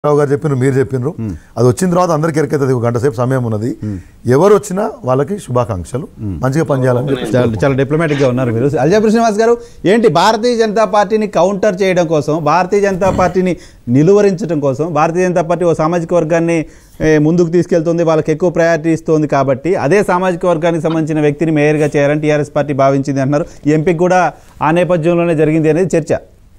రావు గారు చెప్పిన మీరు చెప్పినారు అది వచ్చిన తర్వాత అందరికి ఎరకైతుంది ఒక గంట సేపు సమయం ఉన్నది ఎవరు వచ్చినా వాళ్ళకి శుభాకాంక్షలు మంచిగా పనిచేయాలని చెప్పి చాలా చాలా డిప్లొమాటిక్గా ఉన్నారు మీరు అల్జాపురి శ్రీనివాస్ గారు ఏంటి భారతీయ జనతా పార్టీని కౌంటర్ చేయడం కోసం భారతీయ జనతా పార్టీని నిలువరించడం కోసం భారతీయ జనతా పార్టీ ఓ సామాజిక వర్గాన్ని ఏ, ముందుకు తీసుకెళ్తుంది వాళ్ళకి ఎక్కువ ప్రయారిటీ ఇస్తుంది కాబట్టి అదే సామాజిక వర్గానికి సంబంధించిన వ్యక్తిని మేయర్గా చేయాలని టీఆర్ఎస్ పార్టీ భావించింది అంటున్నారు ఈ ఎంపిక కూడా ఆ నేపథ్యంలోనే జరిగింది అనేది చర్చ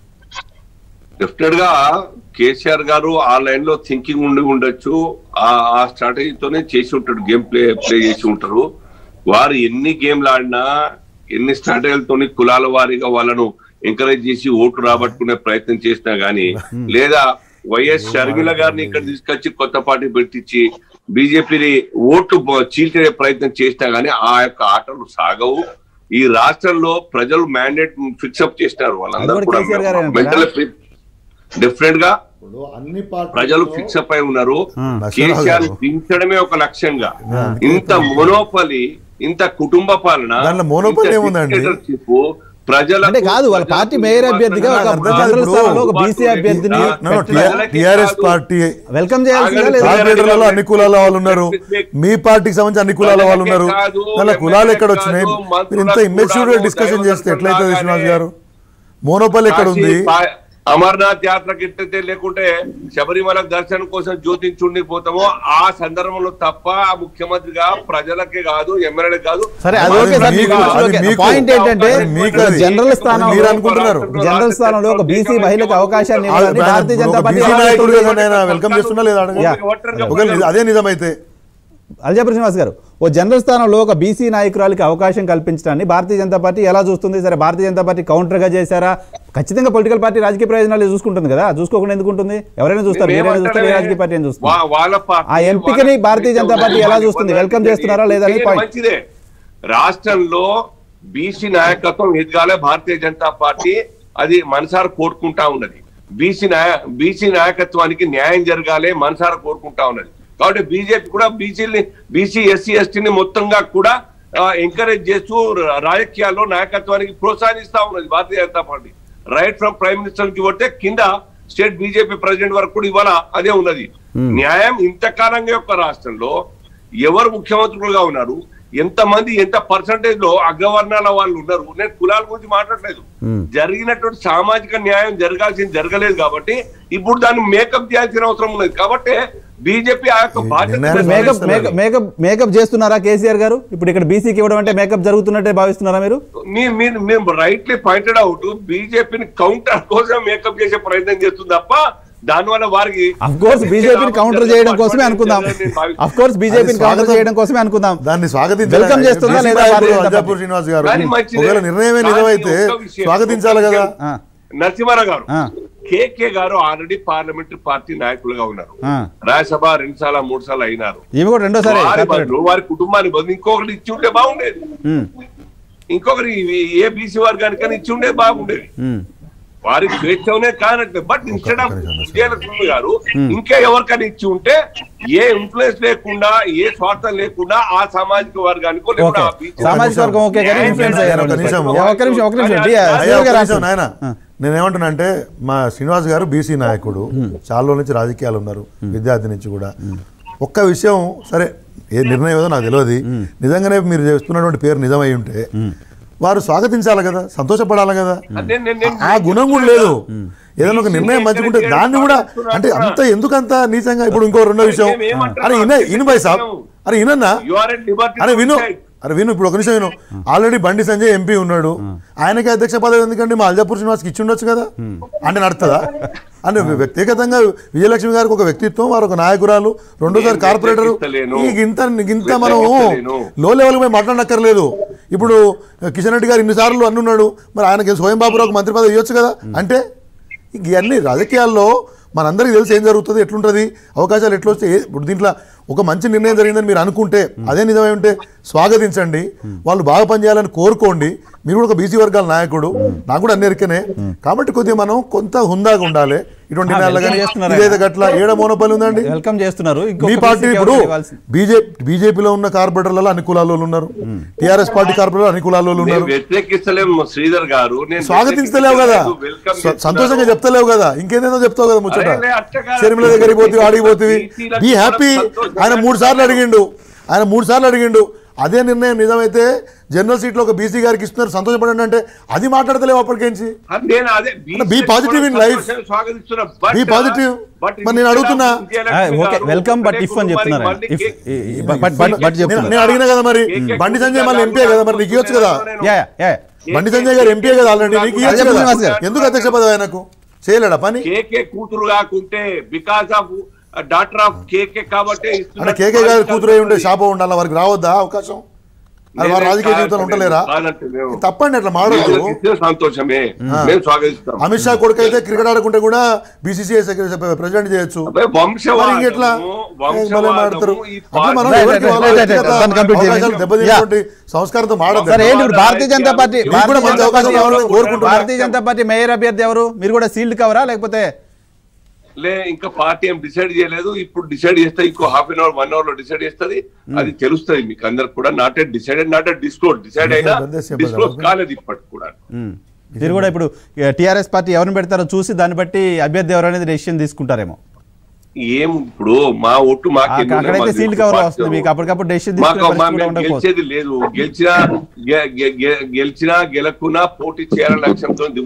డెఫినెట్ గా కేసీఆర్ గారు ఆ లైన్ లో థింకింగ్ ఉండి ఉండొచ్చు ఆ ఆ స్ట్రాటజీతోనే చేసి ఉంటాడు గేమ్ ప్లే ప్లే చేసి ఉంటారు వారు ఎన్ని గేమ్లు ఆడినా ఎన్ని స్ట్రాటజీలతోని కులాల వారీగా వాళ్ళను ఎంకరేజ్ చేసి ఓటు రాబట్టుకునే ప్రయత్నం చేసినా గానీ లేదా వైఎస్ షర్మిల గారిని ఇక్కడ తీసుకొచ్చి కొత్త పార్టీ పెట్టించి బీజేపీని ఓట్లు బ- చీల్చే ప్రయత్నం చేసినా గానీ ఆ యొక్క ఆటలు సాగవు ఈ రాష్ట్రంలో ప్రజలు మ్యాండేట్ ఫిక్స్ అప్ చేసినారు వాళ్ళందరూ అది కూడా కేసీఆర్ గారే కూడా అంటారా? మెంటల్ డెఫినెట్ గా అన్ని ప్రజలు ఫిక్స్ అప్ అయి ఉన్నారు నరసింహరావు కేసీఆర్ గారు. దించడమే ఒక లక్ష్యంగా ఇంత మొనోపలి ఇంత కుటుంబ పాలన దాంట్లో monopoly ఇంత ఏముందండి? dictatorship, ప్రజలకు అంటే కాదు వాళ్ళ పార్టీ మేయర్ అభ్యర్థిగా ఒక నాకు అర్థం కాదు జనరల్ ఇప్పుడు. స్థానంలో ఒక బీసీ అభ్యర్థిని టిఆర్ఎస్ పార్టీ వెల్కమ్ చేయాల్సిందా లేదా కార్పొరేటర్లలో అన్ని కులాల వాళ్ళు ఉన్నారు మీ పార్టీకి సంబంధించి అన్ని కులాల వాళ్ళు ఉన్నారు అలా కులాలు ఎక్కడ వచ్చినాయి మీరు ఇంత ఇమ్మెచ్యూర్ డిస్కషన్ చేస్తే ఎట్లయితుంది శ్రీనివాస్ గారు మోనోపల్ ఎక్కడ ఉంది కాశీ, పా- అమర్నాథ్ యాత్రకి ఎట్టయితే లేకుంటే శబరిమల దర్శనం కోసం జ్యోతించుండి పోతామో ఆ సందర్భంలో తప్ప ఆ ముఖ్యమంత్రిగా ప్రజలకే కాదు ఎమ్మెల్యేలకు కాదు సరే అది ఓకే సార్ మీకు- మీకు అది మీకు- పాయింట్ ఏంటంటే అది మీకు అది. జనరల్ అది స్థానంలో మీరు అనుకుంటున్నారు. జనరల్ స్థానంలో ఒక బీసీ మహిళకు అవకాశాన్ని ఇవ్వాలని భారతీయ జనతా ఒక పార్టీ బీసీ ఆలోచిస్తుంది. నాయకుడు కదా నేను వెల్కమ్ చేస్తున్నా లేదా అడగండి. యా. ఒకవేళ నిజ- అదే నిజమైతే అల్జాపురి శ్రీనివాస్ గారు ఓ జనరల్ స్థానంలో ఒక బీసీ నాయకురాలకి అవకాశం కల్పించడాన్ని భారతీయ జనతా పార్టీ ఎలా చూస్తుంది సరే భారతీయ జనతా పార్టీ కౌంటర్గా చేశారా ఖచ్చితంగా పొలిటికల్ పార్టీ రాజకీయ ప్రయోజనాలు చూసుకుంటుంది కదా చూసుకోకుండా ఎందుకు ఉంటుంది ఎవరైనా చూస్తారు మీరైనా చూస్తారు ఏ రాజకీయ పార్టీ అయినా చూస్తారు వా- వాళ్ళ పార్టీ, ఆ ఎంపికని వాళ్ళ భారతీయ జనతా పార్టీ ఎలా చూస్తుంది? వెల్కమ్ చేస్తున్నారా లేదా అనేది పాయింట్. మంచిదే రాష్ట్రంలో బీసీ నాయకత్వం ఎదగాలే భారతీయ జనతా పార్టీ అది మనసారా కోరుకుంటా ఉన్నది బీసీ నాయ బీసీ నాయకత్వానికి న్యాయం జరగాలి మనసారా కోరుకుంటా ఉన్నది కాబట్టి బీజేపీ కూడా బీసీని బీసీ ఎస్సీ ఎస్టీని మొత్తంగా కూడా ఎంకరేజ్ చేస్తూ రా- రాజకీయాల్లో నాయకత్వానికి ప్రోత్సహిస్తా ఉన్నది Bharatiya Janata party right from prime minister కి కొడితే కింద స్టేట్ బీజేపీ ప్రెసిడెంట్ వరకు కూడా ఇవాళ అదే ఉన్నది న్యాయం ఇంతకాలంగా యొక్క రాష్ట్రంలో ఎవరు ముఖ్యమంత్రులుగా ఉన్నారు ఎంత మంది ఎంత పర్సంటేజ్ లో అగ్రవర్ణాల వాళ్ళు ఉన్నారు నేను కులాల గురించి మాట్లాడలేదు జరిగినటువంటి సామాజిక న్యాయం జరగాల్సింది జరగలేదు కాబట్టి ఇప్పుడు దాన్ని మేకప్ చేయాల్సిన అవసరం ఉన్నది కాబట్టి బీజేపీ ఆ యొక్క బాధ్యత నిర్ణయాలు మేకప్ చేస్తున్నారు. మేకప్ మేకప్ మేకప్ చేస్తున్నారా కేసీఆర్ గారు ఇప్పుడు ఇక్కడ బీసీకి ఇవ్వడం అంటే మేకప్ జరుగుతున్నట్టే భావిస్తున్నారా మీరు మీ- మీరు మేము రైట్లీ పాయింటెడ్ అవుట్ బీజేపీని కౌంటర్ కోసం మేకప్ చేసే ప్రయత్నం చేస్తుంది తప్ప దానివల్ల వారికి అఫ్ కోర్స్ బీజేపీని కౌంటర్ చేయడం కోసమే అనుకుందాం అఫ్ కోర్స్ బీజేపీని అది కౌంటర్ స్వాగతం. చేయడం కోసమే అనుకుందాం దాన్ని స్వాగతించాలి వెల్కమ్ చేస్తుందా బీసీ లేదా నాయకుడు భారతీయ జనతా అల్జాపూర్ పార్టీ? శ్రీనివాస్ గారు కానీ మంచిదే. ఒకవేళ నిర్ణయమే కానీ నిజమైతే ఒక్క విషయం, స్వాగతించాలి ఒక్క కదా విషయం. ఆ, నరసింహారావు గారు ఆ. కేకే గారు ఆల్రెడీ పార్లమెంటరీ పార్టీ నాయకులుగా ఉన్నారు ఆ. రాజ్యసభ రెండు సార్లు మూడు సార్లు అయినారు ఈమె కూడా రెండోసారి వారి కార్పొరేట్. బదులు వారి కుటుంబాన్ని బదులు ఇంకొకటి ఇచ్చి ఉంటే బాగుండేది ఉమ్, ఇంకొకరి ఏ బీసీ వర్గానికైనా ఇచ్చి ఉంటే బాగుండేది ఉమ్. వారికి స్వేచ్ఛనే కానట్లేదు బట్ ఇన్స్టెడ్ ఆఫ్ విజయలక్ష్మి గారు ఇంకా ఎవరికైనా ఇచ్చి ఉంటే ఏ ఇన్ఫ్లుయెన్స్ లేకుండా ఏ స్వార్థం లేకుండా ఆ సామాజిక వర్గానికి లేకుండా ఓకే ఆ బీసీ సామాజిక వర్గం ఓకే కానీ ఇన్ఫ్లుయెన్స్ అయ్యారు ఒక నిమిషం. ఒక్క నిమిషం ఒక్క నిమిషం డి- అయ్యా, శ్రీధర్ ఒక్క గారు నిమిషం రాశారు. నాయన ఆ. నేనేమంటున్నా అంటే మా శ్రీనివాస్ గారు బీసీ నాయకుడు చాలా రోజుల నుంచి రాజకీయాలు ఉన్నారు విద్యార్థి నుంచి కూడా ఒక్క విషయం సరే ఏ నిర్ణయం ఏదో నాకు తెలియదు నిజంగానే మీరు చేస్తున్నటువంటి పేరు నిజమై ఉంటే వారు స్వాగతించాలి కదా సంతోషపడాలి కదా నేను- నేను- నేను- ఆ గుణం కూడా లేదు ఏదైనా ఒక నిర్ణయం మంచుకుంటే దాన్ని కూడా అంటే అంత ఎందుకంత నీచంగా ఇప్పుడు ఇంకో రెండో విషయం అరే ఇన ఇను భాయ్ సాబ్ అరే ఇనన్నా You are at liberty అరే to విను decide. అరే విను ఇప్పుడు ఒక నిమిషం విను ఆల్రెడీ బండి సంజయ్ ఎంపీ ఉన్నాడు ఆయనకి అధ్యక్ష పదవి ఎందుకంటే మా అల్జాపూర్ శ్రీనివాస్కి ఇచ్చి ఉండొచ్చు కదా అంటే నడుతుందా అంటే వ్యక్తిగతంగా విజయలక్ష్మి గారికి ఒక వ్యక్తిత్వం వారు ఒక నాయకురాలు రెండోసారి నేను కార్పొరేటర్ వ్యతిరేకిస్తలేను. ఈ గింత గింత మనం వ్యతిరేకిస్తలేను. లో లెవెల్ పోయి మాట్లాడనక్కర్లేదు ఇప్పుడు కిషన్ రెడ్డి గారు ఇన్నిసార్లు అన్నున్నాడు మరి ఆయనకి స్వయం బాబురావు మంత్రి పదవి ఇవ్వచ్చు కదా అంటే ఇంక ఇవన్నీ రాజకీయాల్లో మనందరికీ తెలిసి ఏం జరుగుతుంది ఎట్లుంటుంది అవకాశాలు ఎట్లా వస్తే ఏ- ఇప్పుడు దీంట్లో ఒక మంచి నిర్ణయం జరిగిందని మీరు అనుకుంటే అదే నిజమై ఉంటే స్వాగతించండి వాళ్ళు బాగా పనిచేయాలని కోరుకోండి మీరు కూడా ఒక బీసీ వర్గాల నాయకుడు నాకు కూడా అన్ని ఎరికనే కాబట్టి కొద్దిగా మనం కొంత హుందాగా ఉండాలి ఇటువంటి ఆ, నెలలు welcome కానీ చేస్తున్నారు ఇదైతే ఆయన. గట్ల ఏడ మోనోపల్లి ఉందండి వెల్కమ్ చేస్తున్నారు ఇంకొక మీ పార్టీ బీసీకి ఇప్పుడు ఎవరికి ఇవ్వాల్సింది? బీజేపీ బీజేపీలో ఉన్న కార్పొరేటర్లలో అన్ని కులాల వాళ్ళు ఉన్నారు టీఆర్ఎస్ పార్టీ కార్పొరేటర్ అన్ని కులాల వాళ్ళు నేను ఉన్నారు వ్యతిరేకిస్తలేము శ్రీధర్ గారు నేను స్వాగతించలేవు కదా వెల్కమ్ స- సంతోషంగా చెప్తలేవు కదా ఇంకేదేదో చెప్తావు కదా ముచ్చట అరే, లే, అట్ట కాదు. షర్మిల దగ్గరికి పోతే ఆడికి పోతుంది బీసీలకు బీ హ్యాపీ సంతోషంగా ఆయన మూడు సార్లు అడిగిండు ఆయన మూడు సార్లు అడిగిండు అదే నిర్ణయం నిజమైతే జనరల్ సీట్లో ఒక బీసీ గారికి ఇస్తున్నారు సంతోషపడండి అంటే అది మాట్లాడతలేవు అప్పటికేంచి అది నేను అదే be positive in life. స్వాగతిస్తున్నా But- Be positive. but మరి నేను అడుగుతున్నా. ఆ, ఓకే వెల్కమ్ బట్ ఇఫ్ అని చెప్తున్నారు ఆయన. ఇఫ్ బట్ బట్ బట్ నేను చెప్తున్నారు నేను అడిగినా కదా మరి బండి సంజయ్ మళ్ళీ ఎంపీ కదా మరి నీకు ఇవ్వచ్చు కదా యా యా యా బండి సంజయ్ గారు ఎంపీ కదా ఆల్రెడీ నీకు ఇవ్వచ్చు అదే కదా శ్రీనివాస్ గారు. ఎందుకు అధ్యక్ష పదవి ఆయనకు చేయలేడా పని కేకే కూతురు కాకుంటే because of doctor of KK కాబట్టి అంటే కేకే గారి కూతురు అయి ఉంటే షాప్ ఉండాలి వారికి రావద్దా అవకాశం అది వారి రాజకీయ జీవితంలో ఉండలేరా తప్పండి అట్లా మాడద్దు సంతోషమే మేము స్వాగతిస్తాం అమిత్ షా కొడుకు అయితే క్రికెట్ ఆడుకుంటే కూడా బీసీసీఐ ప్రెసిడెంట్ చేయొచ్చు అబ్బాయి, మరి ఇంకెట్లా వంశవాదము, ఏ, భలే మాడతారు వంశవాదము, ఈ అట్లా మనం Right, ఎవరికి right, వాళ్ళ right, right, వ్యక్తిగత right. దాన్ని complete చేయండి. అవకాశాలు దెబ్బతినేటువంటి సంస్కారంతో మాడద్దు సరే ఏంటి ఇప్పుడు భారతీయ జనతా పార్టీ మీకు కూడా భారతీయ మంచి జనతా అవకాశం పార్టీ కావాలని ఎవరు? కోరుకుంటున్నా. భారతీయ జనతా పార్టీ మేయర్ అభ్యర్థి ఎవరు మీరు కూడా సీల్డ్ కవరా లేకపోతే లే ఇంకా పార్టీ ఏం డిసైడ్ చేయలేదు ఇప్పుడు డిసైడ్ చేస్తే ఇంకో half an hour one hour లో డిసైడ్ చేస్తుంది అది తెలుస్తుంది మీకు అందరికి కూడా not decided not disclose decide అయినా బందేసి డిస్క్లోజ్ కాలేదు ఇప్పటికి కూడా మ్మ్. మీరు కూడా ఇప్పుడు టీఆర్ఎస్ పార్టీ ఎవరిని పెడతారో చూసి దాన్ని బట్టి అభ్యర్థి ఎవరు అనేది డెసిషన్ తీసుకుంటారేమో ఏం ఇప్పుడు మా ఓటు మాకు ఆ- అక్కడైతే సీల్డ్ కవర్ వస్తుంది మీకు అప్పటికప్పుడు డెసిషన్ తీసుకునే మాకు మా- పరిస్థితి కూడా మేము ఉండకపోవచ్చు గెలిచేది లేదు గెలిచినా గె- గె- గె- గెలిచినా గెలకున్నా పోటీ చేయాలనే లక్ష్యంతో